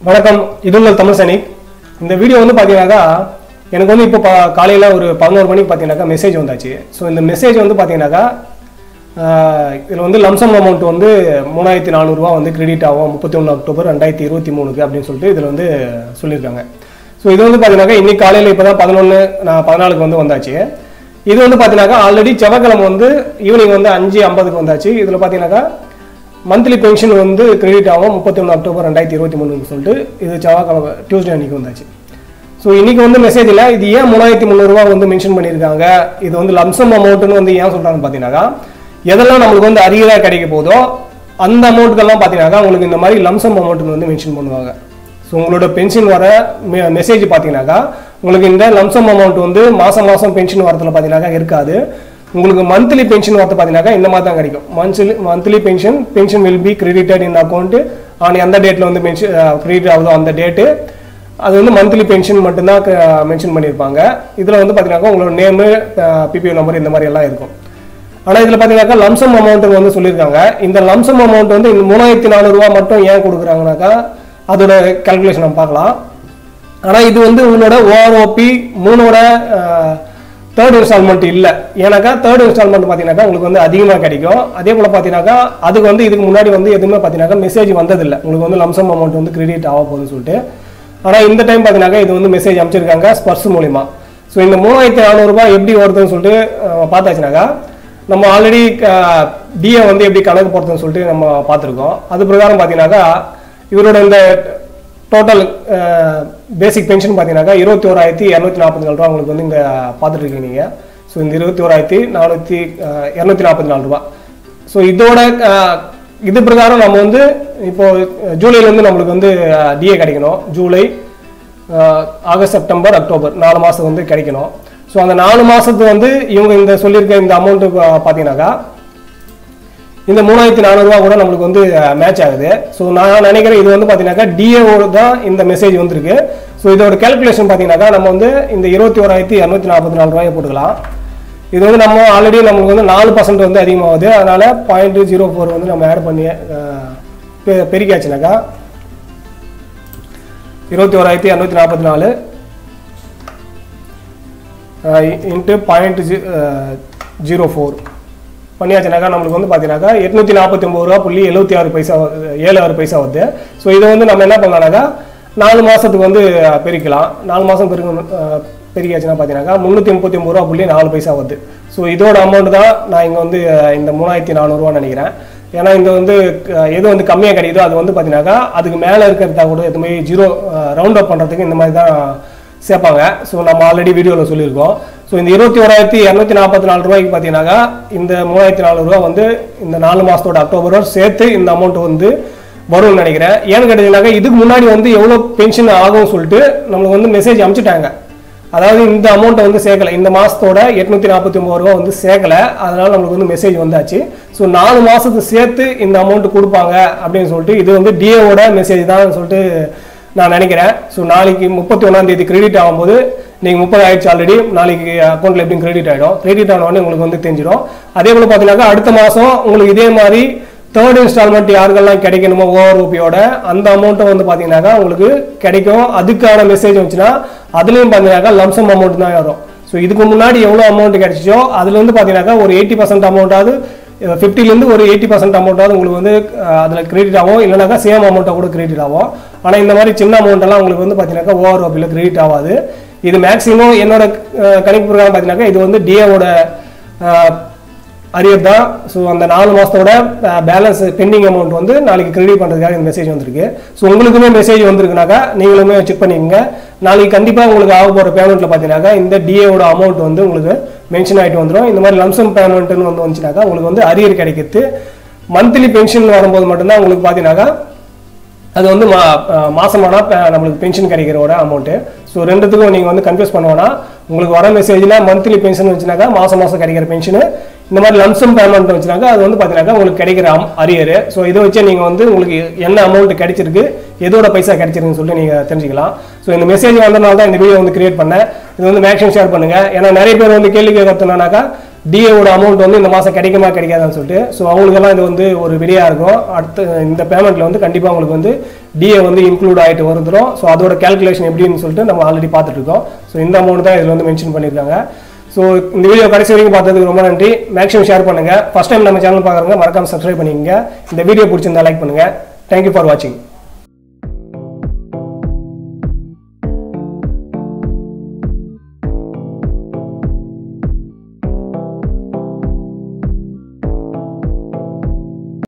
வணக்கம் இது உங்கள் தமிழ் சைனிக் இந்த வீடியோ வந்து பார்த்தீங்கன்னாக்கா எனக்கு வந்து இப்போ பா- காலையில் ஒரு பதினோரு மணிக்கு பார்த்தீங்கன்னாக்கா மெசேஜ் வந்தாச்சு ஸோ இந்த மெசேஜ் வந்து பார்த்தீங்கன்னாக்கா இதில் வந்து லம்சம் அமௌண்ட் வந்து மூணாயிரத்தி நானூறுரூவா வந்து கிரெடிட் ஆகும் முப்பத்தி ஒன்று அக்டோபர் ரெண்டாயிரத்தி இருபத்தி மூணுக்கு அப்படின்னு சொல்லிட்டு இதில் வந்து சொல்லியிருக்காங்க ஸோ இது வந்து பார்த்தீங்கன்னாக்கா இன்னைக்கு காலையில் இப்போ தான் பதினொன்று நான் பதினாலுக்கு வந்து வந்தாச்சு இது வந்து பார்த்தீங்கன்னாக்கா ஆல்ரெடி செவ்வாய்க்கிழமை வந்து ஈவினிங் வந்து அஞ்சு ஐம்பதுக்கு வந்தாச்சு இதில் பார்த்தீங்கன்னாக்கா மந்த்லி பென்ஷன் வந்து கிரெடிட் ஆகும் முப்பத்தி ஒன்று அக்டோபர் ரெண்டாயிரத்தி இருபத்தி மூணுன்னு சொல்லிட்டு இது செவ்வாய்க்கிழமை டியூஸ்டே அன்னைக்கு வந்தாச்சு ஸோ இன்னைக்கு வந்து மெசேஜ் இல்லை இது ஏன் மூணாயிரத்தி முந்நூறுரூவா வந்து மென்ஷன் பண்ணியிருக்காங்க இது வந்து லம்சம் அமௌண்ட்னு வந்து ஏன் சொல்கிறாங்கன்னு பார்த்தீங்கன்னாக்கா எதெல்லாம் நம்மளுக்கு வந்து அரியராக கிடைக்க போதோ அந்த அமௌண்ட்டுக்கெல்லாம் பார்த்தீங்கன்னாக்கா உங்களுக்கு இந்த மாதிரி லம்சம் அமௌண்ட் வந்து மென்ஷன் பண்ணுவாங்க ஸோ உங்களோட பென்ஷன் வர மெசேஜ் பார்த்தீங்கன்னாக்கா உங்களுக்கு இந்த லம்சம் அமௌண்ட் வந்து மாதம் மாதம் பென்ஷன் வரதுல பார்த்தீங்கன்னாக்கா இருக்காது உங்களுக்கு மந்த்லி பென்ஷன் வரது பார்த்தீங்கன்னாக்கா இந்த மாதிரி தான் கிடைக்கும் monthly monthly pension pension will be credited in account on எந்த டேட்டில் வந்து மென்ஷன் கிரெடிட் ஆகுதோ அந்த டேட்டு அது வந்து மந்த்லி பென்ஷன் மட்டும்தான் மென்ஷன் பண்ணியிருப்பாங்க இதில் வந்து பார்த்தீங்கன்னாக்கா உங்களோட நேமு பிபிஓ நம்பர் இந்த மாதிரி எல்லாம் இருக்கும் ஆனால் இதில் பார்த்தீங்கன்னாக்கா லம்சம் அமௌண்ட் வந்து சொல்லியிருக்காங்க இந்த லம்சம் அமௌண்ட் வந்து இந்த மூணாயிரத்தி நானூறுரூவா மட்டும் ஏன் கொடுக்குறாங்கனாக்கா அதோட கால்குலேஷன் நம்ம பார்க்கலாம் ஆனால் இது வந்து உங்களோட ஓஆர்ஓபி மூணோட தேர்ட் இன்ஸ்டால்மெண்ட் இல்லை ஏன்னாக்கா தேர்ட் இன்ஸ்டால்மெண்ட் பார்த்தீங்கன்னாக்கா உங்களுக்கு வந்து அதிகமாக கிடைக்கும் அதே போல் பார்த்தீங்கன்னாக்கா அதுக்கு வந்து இதுக்கு முன்னாடி வந்து எதுவுமே பார்த்தீங்கன்னாக்கா மெசேஜ் வந்ததில்லை உங்களுக்கு வந்து லம்சம் அமௌண்ட் வந்து கிரெடிட் ஆக போகுதுன்னு சொல்லிட்டு ஆனால் இந்த டைம் பார்த்தீங்கன்னாக்கா இது வந்து மெசேஜ் அமைச்சிருக்காங்க ஸ்பர்ஸ் மூலிமா ஸோ இந்த மூணாயிரத்தி நானூறுரூபா எப்படி வருதுன்னு சொல்லிட்டு அஹ், பார்த்தாச்சுனாக்கா நம்ம ஆல்ரெடி டிஏ வந்து எப்படி கணக்கு போடுறதுன்னு சொல்லிட்டு நம்ம பார்த்துருக்கோம் அது பிரகாரம் பார்த்தீங்கன்னாக்கா இவரோட இந்த டோட்டல் பேசிக் பென்ஷன் பார்த்தீங்கன்னாக்கா இருபத்தி ஓராயிரத்தி இரநூத்தி நாற்பத்தி நாலு ரூபா உங்களுக்கு வந்து இங்கே பார்த்துட்டு இருக்கீங்க நீங்கள் ஸோ இந்த இருபத்தி ஓராயிரத்தி நானூற்றி இரநூத்தி நாற்பத்தி நாலு ரூபா ஸோ இதோட அஹ், இது பிரகாரம் நம்ம வந்து இப்போ ஜூலைலேருந்து நம்மளுக்கு வந்து டிஏ கிடைக்கணும் ஜூலை அஹ், ஆகஸ்ட் செப்டம்பர் அக்டோபர் நாலு மாதம் வந்து கிடைக்கணும் ஸோ அந்த நாலு மாதத்துக்கு வந்து இவங்க இந்த சொல்லியிருக்க இந்த அமௌண்ட்டு பார்த்தீங்கன்னாக்கா இந்த மூணாயிரத்தி நானூறுரூவா கூட நம்மளுக்கு வந்து மேட்ச் ஆகுது ஸோ நான் நினைக்கிறேன் இது வந்து பார்த்தீங்கன்னாக்கா டிஏஓ தான் இந்த மெசேஜ் வந்திருக்கு ஸோ இதோட கேல்குலேஷன் பார்த்தீங்கன்னாக்கா நம்ம வந்து இந்த இருபத்தி ஓராயிரத்தி இரநூத்தி நாற்பத்தி நாலு ரூபாயை போட்டுக்கலாம் இது வந்து நம்ம ஆல்ரெடி நம்மளுக்கு வந்து நாலு பர்சன்ட் வந்து அதிகமாகுது அதனால பாயிண்ட் ஜீரோ ஃபோர் வந்து நம்ம ஆட் பண்ணி அஹ், பெ- பெருக்கியாச்சுனாக்கா இருபத்தி ஓராயிரத்தி இரநூத்தி நாற்பத்தி நாலு இன்ட்டு பாயிண்ட் ஜீரோ ஃபோர் பண்ணியாச்சுனாக்கா நம்மளுக்கு வந்து பார்த்தீங்கன்னாக்கா எட்நூற்றி நாற்பத்தி ஒம்பது ரூபா புள்ளி எழுபத்தி ஆறு பைசா வருது, ஏழு ஆறு பைசா வருது ஸோ இதை வந்து நம்ம என்ன பண்ணலாம்னாக்கா நாலு மாதத்துக்கு வந்து அஹ், பெருக்கலாம் நாலு மாதம் பெருக்க அஹ், பெருக்கியாச்சுன்னா பார்த்தீங்கன்னாக்கா முந்நூற்றி முப்பத்தி ஒம்பது ரூபா புள்ளி நாலு பைசா வருது ஸோ இதோட அமௌண்ட் தான் நான் இங்கே வந்து அஹ், இந்த மூணாயிரத்தி நானூறுரூவா நினைக்கிறேன் ஏன்னா இந்த வந்து அஹ், எது வந்து கம்மியாக கிடைக்குதோ அது வந்து பார்த்தீங்கன்னாக்கா அதுக்கு மேலே இருக்கிறதா கூட எதுவுமே ஜீரோ ரவுண்ட் அப் பண்ணுறதுக்கு இந்த மாதிரி தான் சேர்ப்பாங்க ஸோ நம்ம ஆல்ரெடி வீடியோவில் சொல்லியிருக்கோம் ஸோ இந்த இருபத்தி ஓராயிரத்தி இரநூத்தி நாற்பத்தி நாலு ரூபாய்க்கு பார்த்தீங்கன்னாக்கா இந்த மூவாயிரத்தி நாலு ரூபா வந்து இந்த நாலு மாதத்தோட அக்டோபரோட சேர்த்து இந்த அமௌண்ட் வந்து வரும்னு நினைக்கிறேன் ஏன்னு கேட்டீங்கன்னாக்கா இதுக்கு முன்னாடி வந்து எவ்வளோ பென்ஷன் ஆகும்னு சொல்லிட்டு நம்மளுக்கு வந்து மெசேஜ் அனுப்பிச்சிட்டாங்க அதாவது இந்த அமௌண்ட்டை வந்து சேர்க்கல இந்த மாதத்தோட எட்நூற்றி நாற்பத்தி ஒம்பது ரூபா வந்து சேர்க்கல அதனால நம்மளுக்கு வந்து மெசேஜ் வந்தாச்சு ஸோ நாலு மாதத்துக்கு சேர்த்து இந்த அமௌண்ட் கொடுப்பாங்க அப்படின்னு சொல்லிட்டு இது வந்து டிஏவோட மெசேஜ் தான் சொல்லிட்டு நான் நினைக்கிறேன் ஸோ நாளைக்கு முப்பத்தி ஒன்றாம் தேதி கிரெடிட் ஆகும்போது நீங்கள் முப்பது ஆயிடுச்சு ஆல்ரெடி நாளைக்கு அக்கௌண்ட்டில் எப்படி கிரெடிட் ஆகிடும் கிரெடிட் ஆன உடனே உங்களுக்கு வந்து தெரிஞ்சிடும் அதே போல் பார்த்தீங்கன்னாக்கா அடுத்த மாதம் உங்களுக்கு இதே மாதிரி தேர்ட் இன்ஸ்டால்மெண்ட் யாருக்கெல்லாம் கிடைக்கணுமோ ஓஆர்ஓபியோட அந்த அமௌண்ட்டை வந்து பார்த்தீங்கன்னாக்கா உங்களுக்கு கிடைக்கும் அதுக்கான மெசேஜ் வந்துச்சுன்னா அதுலேயும் பார்த்தீங்கன்னாக்கா லம்சம் அமௌண்ட் தான் வரும் ஸோ இதுக்கு முன்னாடி எவ்வளோ அமௌண்ட் கிடைச்சிச்சோ அதுல வந்து பார்த்தீங்கன்னாக்கா ஒரு எயிட்டி பர்சன்ட் அமௌண்ட்டாவது ஃபிஃப்டிலேருந்து ஒரு எயிட்டி பர்சன்ட் அமௌண்ட்டாவது உங்களுக்கு வந்து அதில் கிரெடிட் ஆகும் இல்லைனாக்கா சேம் அமௌண்ட்டாக கூட கிரெடிட் ஆகும் ஆனால் இந்த மாதிரி சின்ன அமௌண்ட் எல்லாம் உங்களுக்கு வந்து பார்த்தீங்கன்னாக்கா ஓஆர்ஓபியில் கிரெடிட் ஆகாது இது மேக்ஸிமம் என்னோட அஹ், கணிப்பு பிரகாரம் பார்த்தீங்கன்னாக்கா இது வந்து டிஏவோட அரியர் தான் ஸோ அந்த நாலு மாதத்தோட பேலன்ஸ் பெண்டிங் அமௌண்ட் வந்து நாளைக்கு கிரெடிட் பண்ணுறதுக்காக இந்த மெசேஜ் வந்திருக்கு ஸோ உங்களுக்குமே மெசேஜ் வந்திருக்குனாக்கா நீங்களுமே செக் பண்ணிக்கோங்க நாளைக்கு கண்டிப்பாக உங்களுக்கு ஆக போகிற பேமெண்ட்டில் பார்த்தீங்கன்னாக்கா இந்த டிஏவோட அமௌண்ட் வந்து உங்களுக்கு மென்ஷன் ஆகிட்டு வந்துடும் இந்த மாதிரி லம்சம் பேமெண்ட்னு வந்து வந்துச்சுனாக்கா உங்களுக்கு வந்து அரியர் கிடைக்கிறது மந்த்லி பென்ஷன் வரும்போது மட்டும்தான் உங்களுக்கு பார்த்தீங்கன்னாக்கா அது வந்து மா அஹ் மாசமானா ப- நம்மளுக்கு பென்ஷன் கிடைக்கிறோட அமௌண்ட்டு ஸோ ரெண்டுத்துக்கும் நீங்கள் வந்து கன்ஃபியூஸ் பண்ணுவோன்னா உங்களுக்கு வர மெசேஜில் மந்த்லி பென்ஷன் வச்சுனாக்கா மாதம் மாதம் கிடைக்கிற பென்ஷனு இந்த மாதிரி லம்சம் பேமெண்ட் வச்சுனாக்கா அது வந்து பார்த்தீங்கன்னாக்கா உங்களுக்கு கிடைக்கிற அம் அரியர் ஸோ இதை வச்சு நீங்கள் வந்து உங்களுக்கு என்ன அமௌண்ட் கிடைச்சிருக்கு எதோட பைசா கிடைச்சிருக்குன்னு சொல்லிட்டு நீங்கள் தெரிஞ்சுக்கலாம் ஸோ இந்த மெசேஜ் வந்தனால தான் இந்த வீடியோ வந்து கிரியேட் பண்ணேன் இது வந்து மேக்ஸிமம் ஷேர் பண்ணுங்கள் ஏன்னா நிறைய பேர் வந்து கேள்வி கேட்கறதுனாக்கா டிஏவோட அமௌண்ட் வந்து இந்த மாதம் கிடைக்குமா கிடைக்காதான்னு சொல்லிட்டு ஸோ அவங்களுக்கெல்லாம் இது வந்து ஒரு விடியாக இருக்கும் அடுத்து இந்த பேமெண்ட்டில் வந்து கண்டிப்பாக உங்களுக்கு வந்து டிஏ வந்து இன்க்ளூட் ஆகிட்டு வந்துடும் ஸோ அதோட கேல்குலேஷன் எப்படின்னு சொல்லிட்டு நம்ம ஆல்ரெடி பார்த்துட்டு இருக்கோம் ஸோ இந்த அமௌண்ட் தான் இதில் வந்து மென்ஷன் பண்ணியிருக்காங்க ஸோ இந்த வீடியோ கடைசி வரைக்கும் பார்த்ததுக்கு ரொம்ப நன்றி மேக்ஸிமம் ஷேர் பண்ணுங்கள் ஃபஸ்ட் டைம் நம்ம சேனல் பார்க்குறவங்க மறக்காம சப்ஸ்கிரைப் பண்ணிக்கங்க இந்த வீடியோ பிடிச்சிருந்தா லைக் பண்ணுங்கள் தேங்க்யூ ஃபார் வாட்சிங்